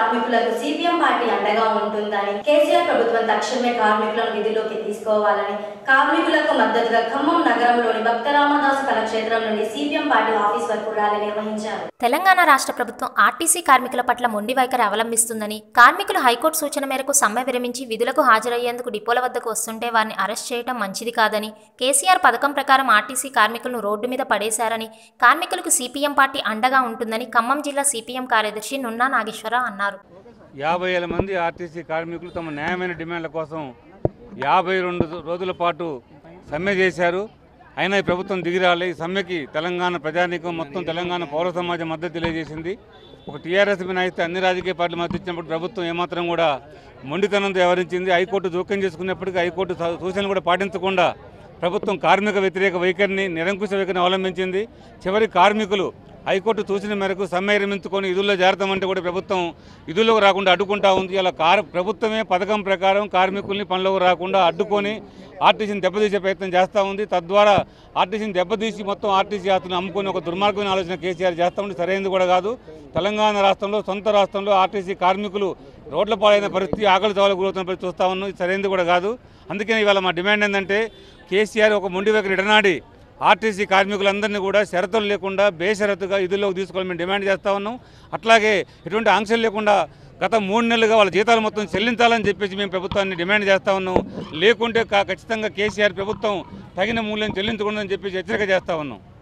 కార్మికులకు CPM party అండగా ఉంటుందని కేసీఆర్ ప్రభుత్వం తక్షణమే కార్మికులను విధిలోకి తీసుకోవాలని కార్మికులకు మద్దతుగా ఖమ్మం నగరంలోని భక్త రామదాసు కళాక్షేత్రం నుండి సిపిఎం పార్టీ ఆఫీస్ వరకు ర్యాలీ నిర్వహించారు తెలంగాణ రాష్ట్ర ప్రభుత్వం ఆర్టీసీ కార్మికుల పట్ల మొండి వైఖరి అవలంబిస్తుందని కార్మికులు హైకోర్టు సూచన మేరకు సమ్మె విరమించి విధులకు హాజరయ్యేందుకు డిపోల వద్దకు వస్తుంటే వారిని అరెస్ట్ చేయడం మంచిది కాదని కేసీఆర్ పథకం ప్రకారం ఆర్టీసీ కార్మికులను రోడ్డు మీద పడేశారని కార్మికులకు సిపిఎం పార్టీ అండగా ఉంటుందని ఖమ్మం జిల్లా సిపిఎం కార్యదర్శి నున్నా నాగేశ్వరరావు అన్నారు యాభై వేల మంది ఆర్టీసీ కార్మికులు తమ న్యాయమైన డిమాండ్ల కోసం యాభై రెండు రోజుల పాటు సమ్మె చేశారు అయినా ఈ ప్రభుత్వం దిగిరాలే ఈ సమ్మెకి తెలంగాణ ప్రజానీకం మొత్తం తెలంగాణ పౌర సమాజం మద్దతు తెలియజేసింది ఒక టీఆర్ఎస్ మినహాయిస్తే అన్ని రాజకీయ పార్టీలు మద్దతు ఇచ్చినప్పుడు ప్రభుత్వం ఏమాత్రం కూడా మొండితనంతో వ్యవహరించింది హైకోర్టు జోక్యం చేసుకున్నప్పటికీ హైకోర్టు స- సూచనలు కూడా పాటించకుండా ప్రభుత్వం కార్మిక వ్యతిరేక వైఖరిని నిరంకుశ వైఖరిని అవలంబించింది చివరి కార్మికులు హైకోర్టు సూచన మేరకు సమ్మె విరమించుకొని విధుల్లో చేరతామంటే కూడా ప్రభుత్వం విధుల్లోకి రాకుండా అడ్డుకుంటా ఉంది అలా కార్ ప్రభుత్వమే పథకం ప్రకారం కార్మికుల్ని పనిలోకి రాకుండా అడ్డుకొని ఆర్టీసీని దెబ్బతీసే ప్రయత్నం చేస్తూ ఉంది తద్వారా ఆర్టీసీని దెబ్బతీసి మొత్తం ఆర్టీసీ ఆస్తులను అమ్ముకొని ఒక దుర్మార్గమైన ఆలోచన కేసీఆర్ చేస్తూ ఉంటే సరైనది కూడా కాదు తెలంగాణ రాష్ట్రంలో సొంత రాష్ట్రంలో ఆర్టీసీ కార్మికులు రోడ్ల పాలైన పరిస్థితి ఆకలి చావులకు గురవుతున్న పరిస్థితి చూస్తూ ఉన్నాం ఇది సరైనది కూడా కాదు అందుకని ఇవాళ మా డిమాండ్ ఏంటంటే కేసీఆర్ ఒక మొండి వైఖరి ఇడనాడి ఆర్టీసీ కార్మికులందరినీ కూడా షరతులు లేకుండా బేషరతుగా విధుల్లోకి తీసుకోవాలని మేము డిమాండ్ చేస్తూ ఉన్నాం అట్లాగే ఎటువంటి ఆంక్షలు లేకుండా గత మూడు నెలలుగా వాళ్ళ జీతాలు మొత్తం చెల్లించాలని చెప్పేసి మేము ప్రభుత్వాన్ని డిమాండ్ చేస్తూ ఉన్నాం లేకుంటే కా- ఖచ్చితంగా కేసీఆర్ ప్రభుత్వం తగిన మూల్యం చెల్లించకూడదని చెప్పేసి హెచ్చరిక చేస్తూ ఉన్నాం